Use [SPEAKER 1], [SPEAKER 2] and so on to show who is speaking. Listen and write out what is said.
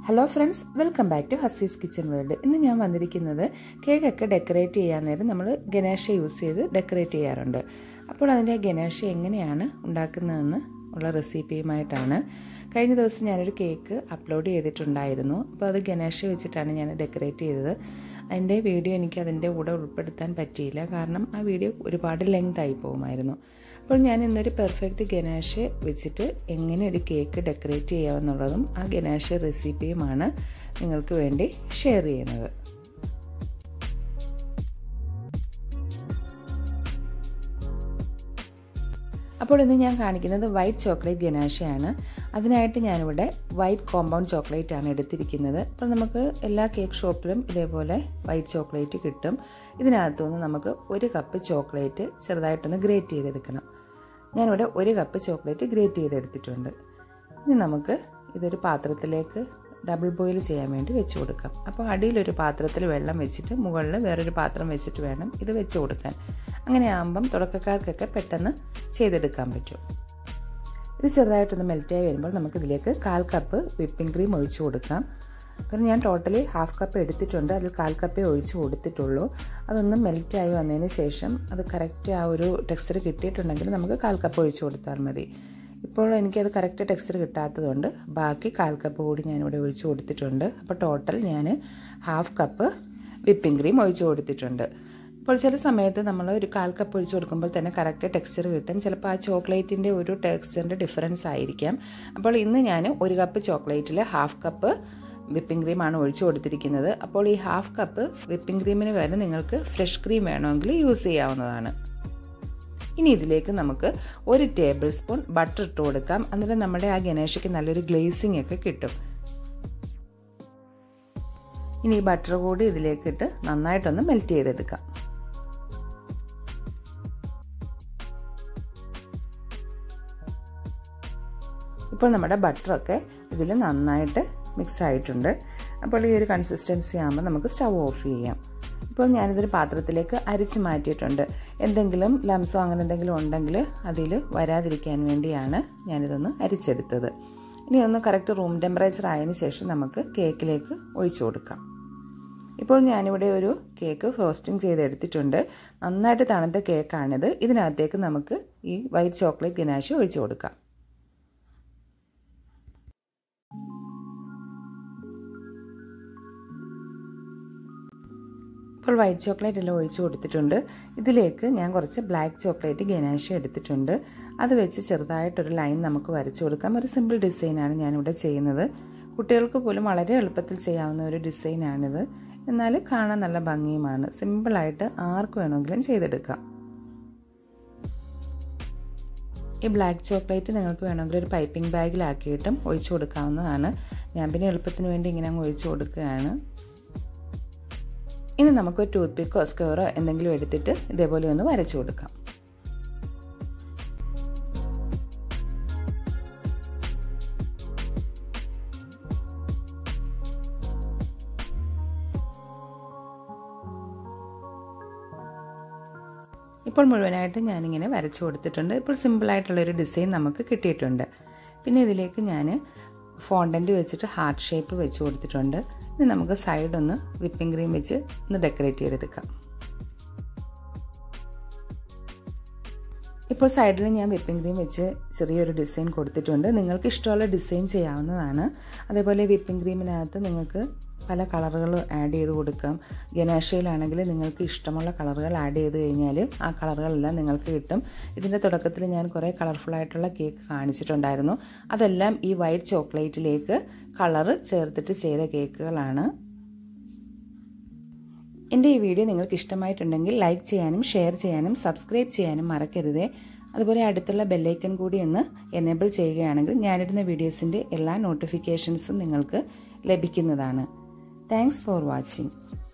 [SPEAKER 1] hello friends welcome back to Hasi's kitchen world ഇന്ന് ഞാൻ വന്നിരിക്കുന്നത് കേക്കൊക്കെ ഡെക്കറേറ്റ് ചെയ്യാൻ നേരം നമ്മൾ ഗണേഷ യൂസ് ചെയ്ത് ഡെക്കറേറ്റ് ചെയ്യാറുണ്ട് അപ്പോൾ അതിൻ്റെ ഗണേഷ എങ്ങനെയാണ് ഉണ്ടാക്കുന്നതെന്ന് ഉള്ള റെസിപ്പിയുമായിട്ടാണ് കഴിഞ്ഞ ദിവസം ഞാനൊരു കേക്ക് അപ്ലോഡ് ചെയ്തിട്ടുണ്ടായിരുന്നു അപ്പോൾ അത് ഗണേഷ വെച്ചിട്ടാണ് ഞാൻ ഡെക്കറേറ്റ് ചെയ്തത് അതിൻ്റെ വീഡിയോ എനിക്ക് അതിൻ്റെ കൂടെ ഉൾപ്പെടുത്താൻ പറ്റിയില്ല കാരണം ആ വീഡിയോ ഒരുപാട് ലെങ്ത് ആയി പോകുമായിരുന്നു അപ്പോൾ ഞാൻ ഇന്നൊരു പെർഫെക്റ്റ് ഗനാഷ് വെച്ചിട്ട് എങ്ങനെ ഒരു കേക്ക് ഡെക്കറേറ്റ് ചെയ്യാമെന്നുള്ളതും ആ ഗനാഷ് റെസിപ്പിയുമാണ് നിങ്ങൾക്ക് വേണ്ടി ഷെയർ ചെയ്യുന്നത് അപ്പോൾ ഇന്ന് ഞാൻ കാണിക്കുന്നത് വൈറ്റ് ചോക്ലേറ്റ് ഗനാഷയാണ് അതിനായിട്ട് ഞാനിവിടെ വൈറ്റ് കോമ്പൗണ്ട് ചോക്ലേറ്റ് ആണ് എടുത്തിരിക്കുന്നത് അപ്പോൾ നമുക്ക് എല്ലാ കേക്ക് ഷോപ്പിലും ഇതേപോലെ വൈറ്റ് ചോക്ലേറ്റ് കിട്ടും ഇതിനകത്തുനിന്ന് നമുക്ക് ഒരു കപ്പ് ചോക്ലേറ്റ് ചെറുതായിട്ടൊന്ന് ഗ്രേറ്റ് ചെയ്തെടുക്കണം ഞാനിവിടെ ഒരു കപ്പ് ചോക്ലേറ്റ് ഗ്രേറ്റ് ചെയ്തെടുത്തിട്ടുണ്ട് ഇനി നമുക്ക് ഇതൊരു പാത്രത്തിലേക്ക് ഡബിൾ ബോയിൽ ചെയ്യാൻ വേണ്ടി വെച്ച് കൊടുക്കാം അപ്പോൾ അടിയിലൊരു പാത്രത്തിൽ വെള്ളം വെച്ചിട്ട് മുകളിൽ വേറൊരു പാത്രം വെച്ചിട്ട് വേണം ഇത് വെച്ച് കൊടുക്കാൻ അങ്ങനെ ആകുമ്പം തുടക്കക്കാർക്കൊക്കെ പെട്ടെന്ന് ചെയ്തെടുക്കാൻ പറ്റും ഇത് ചെറുതായിട്ടൊന്ന് മെൽറ്റായി വരുമ്പോൾ നമുക്കിതിലേക്ക് കാൽ കപ്പ് വിപ്പിംഗ് ക്രീം ഒഴിച്ചു കൊടുക്കാം കാരണം ഞാൻ ടോട്ടലി ഹാഫ് കപ്പ് എടുത്തിട്ടുണ്ട് അതിൽ കാൽ കപ്പേ ഒഴിച്ച് കൊടുത്തിട്ടുള്ളൂ അതൊന്ന് മെൽറ്റായി വന്നതിന് ശേഷം അത് കറക്റ്റ് ആ ഒരു ടെക്സ്ചർ കിട്ടിയിട്ടുണ്ടെങ്കിൽ നമുക്ക് കാൽ കപ്പ് ഒഴിച്ച് കൊടുത്താൽ മതി ഇപ്പോൾ എനിക്കത് കറക്റ്റ് ടെക്സ്ചർ കിട്ടാത്തതുകൊണ്ട് ബാക്കി കാൽ കപ്പ് കൂടി ഞാനിവിടെ ഒഴിച്ച് കൊടുത്തിട്ടുണ്ട് അപ്പോൾ ടോട്ടൽ ഞാൻ ഹാഫ് കപ്പ് വിപ്പിംഗ് ക്രീം ഒഴിച്ച് കൊടുത്തിട്ടുണ്ട് ഇപ്പോൾ ചില സമയത്ത് നമ്മൾ ഒരു കാൽ കപ്പ് ഒഴിച്ച് കൊടുക്കുമ്പോൾ തന്നെ കറക്റ്റ് ടെക്സ്ചർ കിട്ടും ചിലപ്പോൾ ആ ചോക്ലേറ്റിൻ്റെ ഒരു ടെക്സ്ചറിൻ്റെ ഡിഫറൻസ് ആയിരിക്കാം അപ്പോൾ ഇന്ന് ഞാൻ ഒരു കപ്പ് ചോക്ലേറ്റിൽ ഹാഫ് കപ്പ് വിപ്പിംഗ് ക്രീമാണ് ഒഴിച്ചു കൊടുത്തിരിക്കുന്നത് അപ്പോൾ ഈ ഹാഫ് കപ്പ് വിപ്പിംഗ് ക്രീമിന് പകരം നിങ്ങൾക്ക് ഫ്രഷ് ക്രീം വേണമെങ്കിൽ യൂസ് ചെയ്യാവുന്നതാണ് ഇനി ഇതിലേക്ക് നമുക്ക് ഒരു ടേബിൾ സ്പൂൺ ബട്ടർ ഇട്ട് കൊടുക്കാം അന്നേരം നമ്മുടെ ആ ഗണേഷയ്ക്ക് നല്ലൊരു ഗ്ലേസിംഗ് ഒക്കെ കിട്ടും ഇനി ഈ ബട്ടർ കൂടി ഇതിലേക്ക് ഇട്ട് നന്നായിട്ടൊന്ന് മെൽറ്റ് ചെയ്തെടുക്കാം ഇപ്പോൾ നമ്മുടെ ബട്ടറൊക്കെ ഇതിൽ നന്നായിട്ട് മിക്സ് ആയിട്ടുണ്ട് അപ്പോൾ ഈ ഒരു കൺസിസ്റ്റൻസി ആകുമ്പോൾ നമുക്ക് സ്റ്റവ് ഓഫ് ചെയ്യാം ഇപ്പോൾ ഞാനിതൊരു പാത്രത്തിലേക്ക് അരിച്ച് മാറ്റിയിട്ടുണ്ട് എന്തെങ്കിലും ലംസോ അങ്ങനെ എന്തെങ്കിലും ഉണ്ടെങ്കിൽ അതിൽ വരാതിരിക്കാൻ വേണ്ടിയാണ് ഞാനിതൊന്ന് അരിച്ചെടുത്തത് ഇനി ഒന്ന് കറക്റ്റ് റൂം ടെമ്പറേച്ചർ ആയതിനു ശേഷം നമുക്ക് കേക്കിലേക്ക് ഒഴിച്ചു കൊടുക്കാം ഇപ്പോൾ ഞാനിവിടെ ഒരു കേക്ക് ഫ്രോസ്റ്റിംഗ് ചെയ്തെടുത്തിട്ടുണ്ട് നന്നായിട്ട് തണുത്ത കേക്കാണിത് ഇതിനകത്തേക്ക് നമുക്ക് ഈ വൈറ്റ് ചോക്ലേറ്റ് ഗനാശി ഒഴിച്ചു കൊടുക്കാം ഇപ്പോൾ വൈറ്റ് ചോക്ലേറ്റ് എല്ലാം ഒഴിച്ച് കൊടുത്തിട്ടുണ്ട് ഇതിലേക്ക് ഞാൻ കുറച്ച് ബ്ലാക്ക് ചോക്ലേറ്റ് ഗനാഷി എടുത്തിട്ടുണ്ട് അത് വെച്ച് ചെറുതായിട്ടൊരു ലൈൻ നമുക്ക് വരച്ചു കൊടുക്കാം ഒരു സിമ്പിൾ ഡിസൈനാണ് ഞാനിവിടെ ചെയ്യുന്നത് കുട്ടികൾക്ക് പോലും വളരെ എളുപ്പത്തിൽ ചെയ്യാവുന്ന ഒരു ഡിസൈനാണിത് എന്നാൽ കാണാൻ നല്ല ഭംഗിയുമാണ് സിമ്പിളായിട്ട് ആർക്ക് വേണമെങ്കിലും ചെയ്തെടുക്കാം ഈ ബ്ലാക്ക് ചോക്ലേറ്റ് നിങ്ങൾക്ക് വേണമെങ്കിൽ ഒരു പൈപ്പിംഗ് ബാഗിലാക്കിയിട്ടും ഒഴിച്ചു കൊടുക്കാവുന്നതാണ് ഞാൻ പിന്നെ എളുപ്പത്തിന് വേണ്ടി ഇങ്ങനെ അങ്ങ് ഒഴിച്ചു കൊടുക്കുകയാണ് ഇനി നമുക്ക് ടൂത്ത് പിക്കോ സ്ക്വയറോ എന്തെങ്കിലും എടുത്തിട്ട് ഇതേപോലെ ഒന്ന് വരച്ചു കൊടുക്കാം ഇപ്പോൾ മുഴുവനായിട്ട് ഞാനിങ്ങനെ വരച്ചു കൊടുത്തിട്ടുണ്ട് ഇപ്പോൾ സിമ്പിളായിട്ടുള്ളൊരു ഡിസൈൻ നമുക്ക് കിട്ടിയിട്ടുണ്ട് പിന്നെ ഇതിലേക്ക് ഞാൻ ഫോണ്ടൻറ്റ് വെച്ചിട്ട് ഹാർട്ട് ഷേപ്പ് വെച്ച് കൊടുത്തിട്ടുണ്ട് ഇനി നമുക്ക് സൈഡ് ഒന്ന് വിപ്പിംഗ് ക്രീം വെച്ച് ഒന്ന് ഡെക്കറേറ്റ് ചെയ്തെടുക്കാം ഇപ്പോൾ സൈഡിൽ ഞാൻ വിപ്പിംഗ് ക്രീം വെച്ച് ചെറിയൊരു ഡിസൈൻ കൊടുത്തിട്ടുണ്ട് നിങ്ങൾക്ക് ഇഷ്ടമുള്ള ഡിസൈൻ ചെയ്യാവുന്നതാണ് അതേപോലെ വിപ്പിംഗ് ക്രീമിനകത്ത് നിങ്ങൾക്ക് പല കളറുകൾ ആഡ് ചെയ്ത് കൊടുക്കാം ഗനാഷയിലാണെങ്കിൽ നിങ്ങൾക്ക് ഇഷ്ടമുള്ള കളറുകൾ ആഡ് ചെയ്ത് കഴിഞ്ഞാൽ ആ കളറുകളെല്ലാം നിങ്ങൾക്ക് കിട്ടും ഇതിൻ്റെ തുടക്കത്തിൽ ഞാൻ കുറേ കളർഫുൾ ആയിട്ടുള്ള കേക്ക് കാണിച്ചിട്ടുണ്ടായിരുന്നു അതെല്ലാം ഈ വൈറ്റ് ചോക്ലേറ്റിലേക്ക് കളറ് ചേർത്തിട്ട് ചെയ്ത കേക്കുകളാണ് എൻ്റെ ഈ വീഡിയോ നിങ്ങൾക്ക് ഇഷ്ടമായിട്ടുണ്ടെങ്കിൽ ലൈക്ക് ചെയ്യാനും ഷെയർ ചെയ്യാനും സബ്സ്ക്രൈബ് ചെയ്യാനും മറക്കരുതേ അതുപോലെ അടുത്തുള്ള ബെല്ലൈക്കൺ കൂടി ഒന്ന് എനേബിൾ ചെയ്യുകയാണെങ്കിൽ ഞാനിടുന്ന വീഡിയോസിൻ്റെ എല്ലാ നോട്ടിഫിക്കേഷൻസും നിങ്ങൾക്ക് ലഭിക്കുന്നതാണ് താങ്ക്സ് ഫോർ വാച്ചിങ്